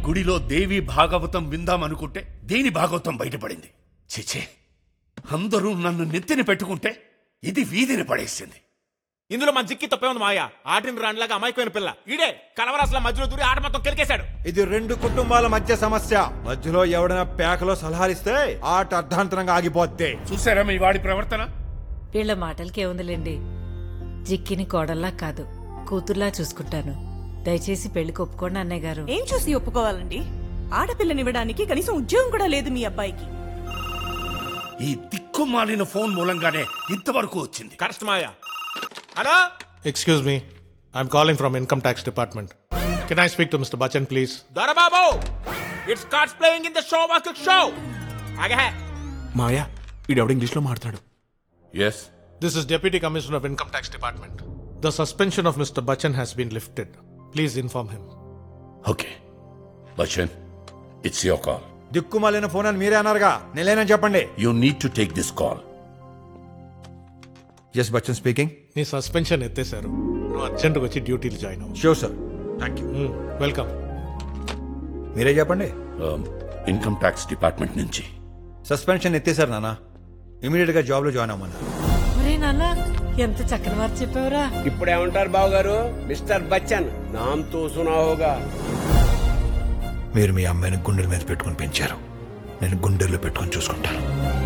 గుడిలో దేవి భాగవతం విందామనుకుంటే దేని భాగవతం బయటపడింది చిచే అందరూ నన్ను నెత్తిన పెట్టుకుంటే ఇది వీధిని పడేసింది ఇందులో మన జిక్కి తప్పే ఉంది మాయ ఆటిని రాణిలాగా అమాయకమైన పిల్ల ఈడే కలవరాసుల మధ్యలో దూరి ఆట మొత్తం కెలికేశాడు ఇది రెండు కుటుంబాల మధ్య సమస్య మధ్యలో ఎవడైనా పేకలో సలహాలిస్తే ఆట అర్ధాంతరంగా ఆగిపోద్ది చూసారా మీ వాడి ప్రవర్తన వీళ్ళ మాటలకి ఏముందిలేండి జిక్కిని కోడల్లా కాదు కూతుర్లా చూసుకుంటాను దయచేసి పెళ్లికి ఒప్పుకోండి అన్నయ్య గారు ఏం చూసి ఒప్పుకోవాలండి ఆడపిల్లనివ్వడానికి కనీసం ఉద్యోగం కూడా లేదు మీ అబ్బాయికి ఈ దిక్కుమాలిన ఫోన్ మూలంగానే ఇంతవరకు వచ్చింది correct Maya hello Excuse me. I'm calling from Income Tax Department. Can I speak to Mr. Bachchan, please? Dorababu it's cards playing in the show walk show ఆగే మాయా ఈడెవడ ఇంగ్లీష్లో మాట్లాడు yes This is Deputy Commissioner of Income Tax Department. The suspension of Mr. Bachchan has been lifted. Please inform him. Okay Bachchan it's your call దిక్కుమాలిన phone అని మీరే అన్నారుగా నేనేనని చెప్పండి you need to take this call yes Bachchan speaking నీ suspension ఎత్తేశారు నువ్వు అర్జెంట్గా వచ్చి డ్యూటీలు జాయిన్ అవ్వు sure sir thank you welcome మీరే చెప్పండి ఇన్కమ్ ట్యాక్స్ డిపార్ట్మెంట్ నుంచి సస్పెన్షన్ ఎత్తేసారు నాన్న ఇమీడియట్ గా జాబ్ లో జాయిన్ అవ్వమన్నా ఒరే నాన్న ఎంత చక్కని వారు చెప్పావురా ఇప్పుడేమంటారు బాబు గారు మిస్టర్ బచ్చన్ నామ్ తో సునా హోగా మీరు మీ అమ్మాయిని గుండెల మీద పెట్టుకుని పెంచారు నేను గుండెల్లో పెట్టుకుని చూసుకుంటాను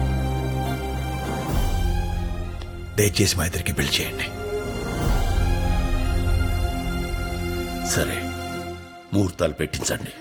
దయచేసి మా ఇద్దరికి పెళ్లి చేయండి సరే ముహూర్తాలు పెట్టించండి